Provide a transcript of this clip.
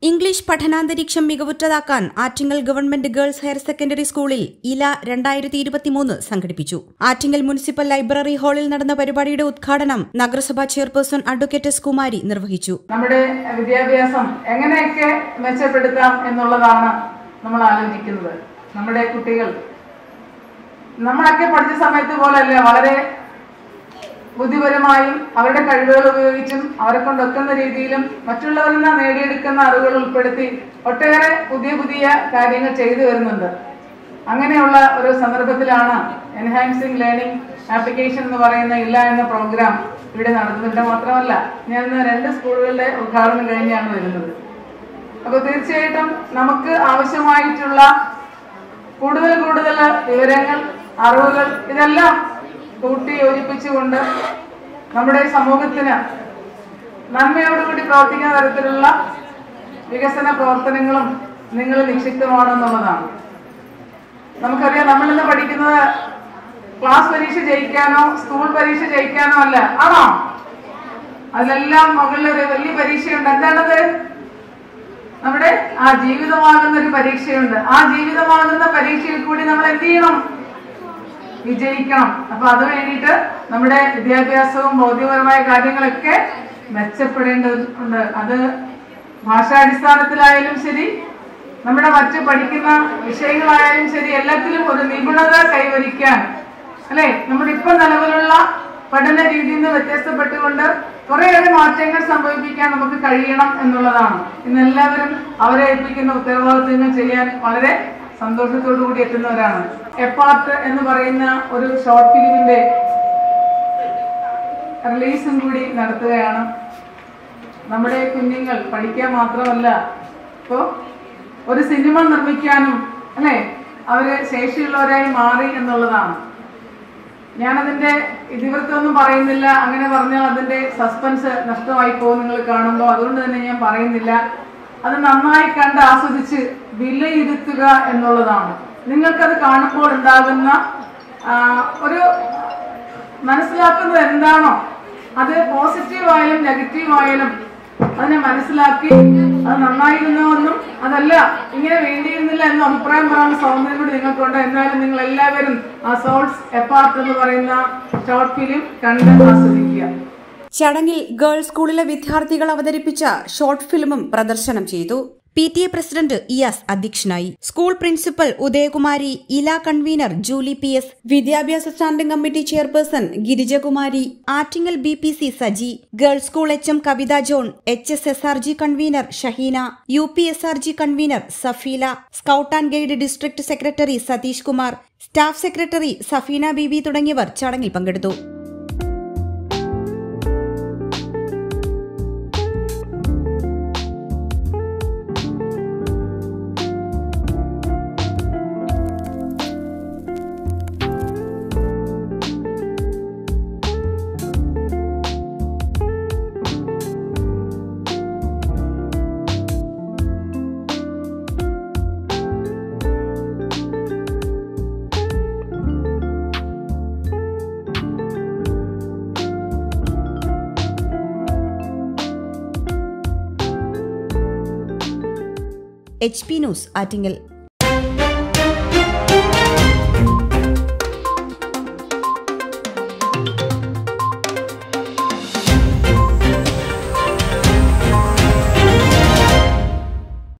English പഠനാന്തരീക്ഷം മികവുറ്റതാക്കാൻ Attingal government girls higher secondary സ്കൂളിൽ ഇല രണ്ടായിരത്തി ഇരുപത്തിമൂന്ന് സംഘടിപ്പിച്ചു ആറ്റിങ്ങൽ മുനിസിപ്പൽ ലൈബ്രറി ഹാളിൽ നടന്ന പരിപാടിയുടെ ഉദ്ഘാടനം നഗരസഭാ ചെയർപേഴ്സൺ അഡ്വക്കേറ്റ് എസ് കുമാരി നിർവഹിച്ചു നമ്മുടെ വിദ്യാഭ്യാസം എങ്ങനെയൊക്കെ മെച്ചപ്പെടുത്താം എന്നുള്ളതാണ് നമ്മൾ ആലോചിക്കുന്നത് നമ്മുടെ കുട്ടികൾ നമ്മളൊക്കെ പഠിച്ച സമയത്ത് പോലല്ല വളരെ ബുദ്ധിപരമായും അവരുടെ കഴിവുകൾ ഉപയോഗിച്ചും അവരെ കൊണ്ടൊക്കുന്ന രീതിയിലും മറ്റുള്ളവരിൽ നിന്ന് നേടിയെടുക്കുന്ന അറിവുകൾ ഉൾപ്പെടുത്തി ഒട്ടേറെ പുതിയ പുതിയ കാര്യങ്ങൾ ചെയ്തു വരുന്നുണ്ട് അങ്ങനെയുള്ള ഒരു സന്ദർഭത്തിലാണ് എൻഹാൻസിംഗ് ലേണിംഗ് ആപ്ലിക്കേഷൻ എന്ന് പറയുന്ന ഇല്ല എന്ന പ്രോഗ്രാം ഇവിടെ നടത്തുന്നുണ്ട് മാത്രമല്ല ഞാൻ ഇന്ന് രണ്ട് സ്കൂളുകളുടെ ഉദ്ഘാടനം കഴിഞ്ഞാണ് വരുന്നത് അപ്പോൾ തീർച്ചയായിട്ടും നമുക്ക് ആവശ്യമായിട്ടുള്ള കൂടുതൽ കൂടുതൽ വിവരങ്ങൾ അറിവുകൾ ഇതെല്ലാം കൂട്ടി യോജിപ്പിച്ചുകൊണ്ട് നമ്മുടെ സമൂഹത്തിന് നന്മയോടുകൂടി പ്രവർത്തിക്കുന്ന തരത്തിലുള്ള വികസന പ്രവർത്തനങ്ങളും നിങ്ങൾ നിക്ഷിപ്തമാണെന്നുള്ളതാണ് നമുക്കറിയാം നമ്മളിന്ന് പഠിക്കുന്നത് ക്ലാസ് പരീക്ഷ ജയിക്കാനോ സ്കൂൾ പരീക്ഷ ജയിക്കാനോ അല്ല ആണോ അതിലെല്ലാം മുകളിൽ ഒരു വലിയ പരീക്ഷയുണ്ട് എന്താണത് നമ്മുടെ ആ ജീവിതമാകുന്ന ഒരു പരീക്ഷയുണ്ട് ആ ജീവിതമാകുന്ന പരീക്ഷയിൽ കൂടി നമ്മൾ എന്ത് ചെയ്യണം വിജയിക്കണം അപ്പൊ അത് വേണ്ടിയിട്ട് നമ്മുടെ വിദ്യാഭ്യാസവും ബൗദ്ധികപരമായ കാര്യങ്ങളൊക്കെ മെച്ചപ്പെടേണ്ടതുണ്ട് അത് ഭാഷാടിസ്ഥാനത്തിലായാലും ശരി നമ്മുടെ മറ്റ് പഠിക്കുന്ന വിഷയങ്ങളായാലും ശരി എല്ലാത്തിലും ഒരു നിപുണത കൈവരിക്കാൻ അല്ലെ നമ്മുടെ ഇപ്പൊ നിലവിലുള്ള പഠന രീതിയിൽ നിന്ന് വ്യത്യസ്തപ്പെട്ടുകൊണ്ട് കുറേയേറെ മാറ്റങ്ങൾ സംഭവിപ്പിക്കാൻ നമുക്ക് കഴിയണം എന്നുള്ളതാണ് ഇന്ന് എല്ലാവരും അവരെ ഏൽപ്പിക്കുന്ന ഉത്തരവാദിത്തങ്ങൾ ചെയ്യാൻ വളരെ സന്തോഷത്തോടു കൂടി എത്തുന്നവരാണ് എപ്പാർട്ട് എന്ന് പറയുന്ന ഒരു ഷോർട്ട് ഫിലിമിന്റെ റിലീസും കൂടി നടത്തുകയാണ് നമ്മുടെ കുഞ്ഞുങ്ങൾ പഠിക്കാൻ മാത്രമല്ല ഇപ്പോ ഒരു സിനിമ നിർമ്മിക്കാനും അല്ലെ അവര് ശേഷിയുള്ളവരായി മാറി എന്നുള്ളതാണ് ഞാനതിന്റെ ഇതിവൃത്തമൊന്നും പറയുന്നില്ല അങ്ങനെ പറഞ്ഞാൽ അതിന്റെ സസ്പെൻസ് നഷ്ടമായി പോകും നിങ്ങൾ കാണുമ്പോൾ അതുകൊണ്ട് തന്നെ ഞാൻ പറയുന്നില്ല അത് നന്നായി കണ്ട് ആസ്വദിച്ച് വിലയിരുത്തുക എന്നുള്ളതാണ് നിങ്ങൾക്കത് കാണുമ്പോൾ ഉണ്ടാകുന്ന ആ, ഒരു മനസ്സിലാക്കുന്നത് എന്താണോ അത് പോസിറ്റീവ് ആയാലും നെഗറ്റീവ് ആയാലും അതിനെ മനസ്സിലാക്കി അത് നന്നായിരുന്നോ എന്നും അതല്ല ഇങ്ങനെ വേണ്ടിയിരുന്നില്ല എന്നും അഭിപ്രായം പറയാനുള്ള സ്വാതന്ത്ര്യം കൂടി നിങ്ങൾക്കുണ്ട് എന്നാലും നിങ്ങൾ എല്ലാവരും ആ സോൾസ് എപ്പാർട്ട് എന്ന് പറയുന്ന ഷോർട്ട് ഫിലിം കണ്ട് ആസ്വദിക്കുക ചടങ്ങിൽ ഗേൾസ് സ്കൂളിലെ വിദ്യാർത്ഥികൾ അവതരിപ്പിച്ച ഷോർട്ട് ഫിലിമും പ്രദർശനം ചെയ്തു P T A president Iyas അധ്യക്ഷനായി സ്കൂൾ പ്രിൻസിപ്പൽ ഉദയകുമാരി ഇല കൺവീനർ ജൂലി പി എസ് വിദ്യാഭ്യാസ standing committee chairperson Girijakumari Attingal B P C Saji girls school H M Kavitha John H S S R G convener Shaheena U P S R G convener Safeela scout and guide district secretary Satheesh Kumar staff secretary Safeena Beebi തുടങ്ങിയവർ ചടങ്ങിൽ പങ്കെടുത്തു H P news Attingal